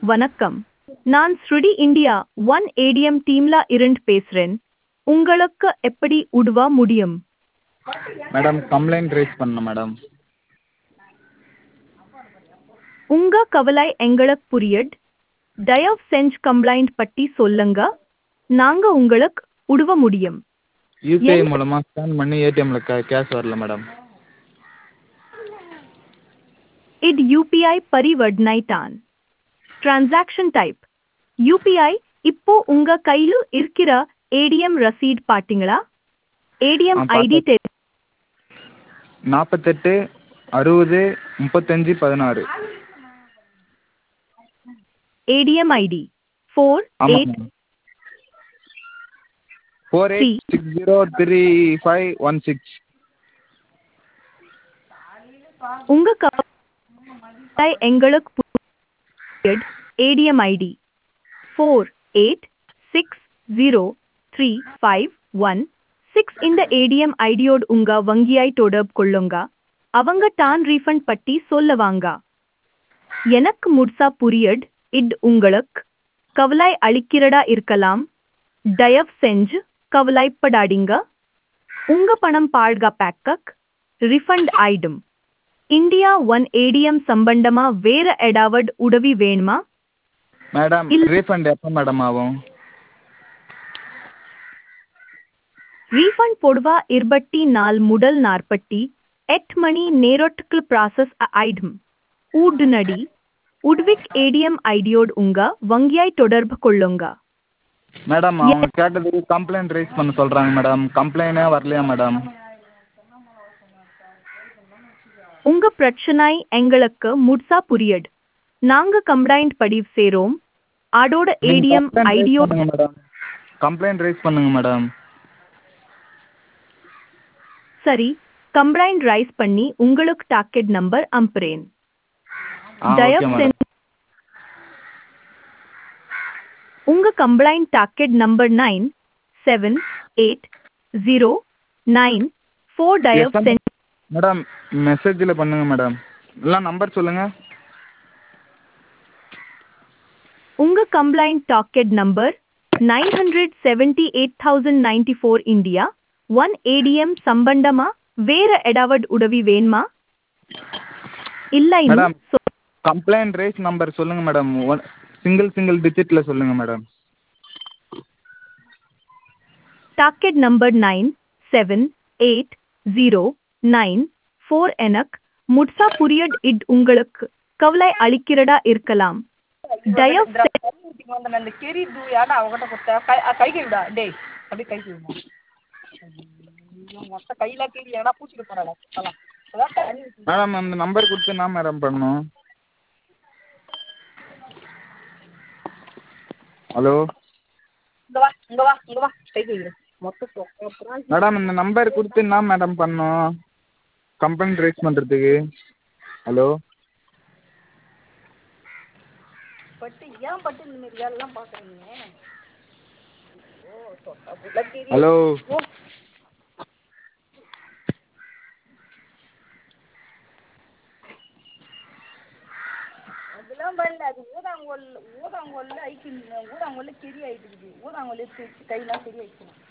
வணக்கம் நான் ஸ்ருடி இந்தியா ஒன் ஏடிஎம் டீம்ல இருந்து பேசுறேன் உங்களுக்கு எப்படி உதவ முடியும் மேடம் கம்ப்ளைண்ட் ரைஸ் பண்ணணும் மேடம் உங்க கவலை எங்களுக்கு புரியுது தயவு செஞ்சு கம்ப்ளைண்ட் பற்றி சொல்லுங்க நாங்க உங்களுக்கு உதவ முடியும் யூபிஐ மூலமாக ஸ்கேன் பண்ணி ஏடிஎம்மில் கே கேஷ் வரல மேடம் இது யூபிஐ பரிவர்த்தனை தான் டிரான்சாக்ஷன் டைப் யூபிஐ இப்போ உங்க கையில இருக்கிற ஏடிஎம் ரசீட் பாத்தீங்களா ஏடிஎம் ஆ, ஐடி பார்த்தேன். நாற்பத்தெட்டு அறுபது முப்பத்தஞ்சு பதினாறு ஏடிஎம் ஐடி ஃபோர் ஆமாம் eight madam four eight six zero three five one six உங்க கவலை எங்களுக்கு புரியுது ATM ID four eight six zero three five one six இந்த ஏடிஎம் ஐடியோடு உங்க வங்கியாய் தொடர்பு கொள்ளுங்க அவங்க தான் ரீஃபண்ட் பற்றி சொல்லுவாங்க எனக்கு முழுசா புரியுது இது உங்களுக்கு கவலை அளிக்கிறதா இருக்கலாம் தயவு செஞ்சு கவலைப்படாதீங்க உங்க பணம் பாதுகாப்பாக்க ரிஃபண்ட் ஆயிடும் இந்தியா ஒன் ஏடிஎம் சம்பந்தமா வேற ஏதாவது உதவி வேணுமா மேடம் இல்ல. ரீஃபண்ட் எப்போ மேடம் ஆகும் ரீஃபண்ட் போடுவா இருபத்தி நாலு முதல் நாற்பத்தி எட்டு மணி நேரத்துக்கு ப்ராசஸ் ஆயிடும் உடனடி உட்விக் ஏடிஎம் ஐடியோடு உங்க வங்கியாய் தொடர்பு கொள்ளுங்க மேடம் அவங்க கேட்டதுக்கு கம்ப்ளைண்ட் ரைஸ் பண்ண சொல்கிறாங்க மேடம் கம்ப்ளைண்டே வரலையா மேடம் உங்க பிரச்சனை எங்களுக்கு முழுசா புரியுது நாங்க கம்ப்ளைண்ட் பதிவு செய்றோம் அதோட ஏடிஎம் ஐடியோ மேடம் கம்ப்ளைண்ட் ரைஸ் பண்ணுங்க மேடம் சரி கம்ப்ளைண்ட் ரைஸ் பண்ணி உங்களுக்கு டாக்கெட் நம்பர் அனுப்புறேன் ஆ ஓகே தயவு மேடம் செஞ்சு உங்க complaint docket number nine seven eight zero nine four தயவு எத்தனை- செஞ்சு மேடம் மெசேஜில் பண்ணுங்க மேடம் இல்லை நம்பர் சொல்லுங்கள் உங்க complaint docket number nine hundred seventy eight thousand ninety four India one ATM சம்பந்தமா வேற ஏதாவது உதவி வேணுமா இல்ல மேடம். இன்னும் கம்ப்ளைண்ட் ரைஸ் நம்பர் சொல்லுங்கள் மேடம் ஒன் சிங்கிள் சிங்கிள் டிஜிட்டில் சொல்லுங்கள் madam docket number nine seven eight zero nine four எனக் முட்சா புரியட் இட் உங்களுக்கு கவலை அளிக்கிறதா இருக்கலாம் தயவு செ- ஊட்டிக்கு வந்த அந்த கெரி தூ ஏடா அவகிட்ட கொடுத்த கை அ, கை கைவிடா டேய் அப்படியே கை கைவிடா மொத்த கையில கீரி ஏடா பூச்சிட்டு போறாடா அதான் அதான் தண்ணி ஊத்தி. மேடம் அந்த நம்பர் கொடுத்து என்ன மேடம் பண்ணணும் ஹலோ இங்க வா இங்க வா இங்க வா கை கைவிடு மொத்த சொ- அப்புறம் மேடம் இந்த நம்பர் கொடுத்து என்ன மேடம் பண்ணணும் கம்ப்ளைண்ட் ரைஸ் பண்ணுறதுக்கு ஹலோ பட்டு ஏன் பட்டு இந்த மாதிரி வேலைலாம் பார்க்குறீங்க ஓ சொட்ட புள்ள கீரி ஹலோ ஓ அதெல்லாம் பண்ணல அது ஊதாங்கோல் ஊதாங்கோல்ல ஐக்கு ஊதாங்கோல்ல கெரி ஆயிட்டுக்குது ஊதாங்கோல் எடுத்து வச்சு கையெல்லாம் சரி ஆயிடுச்சு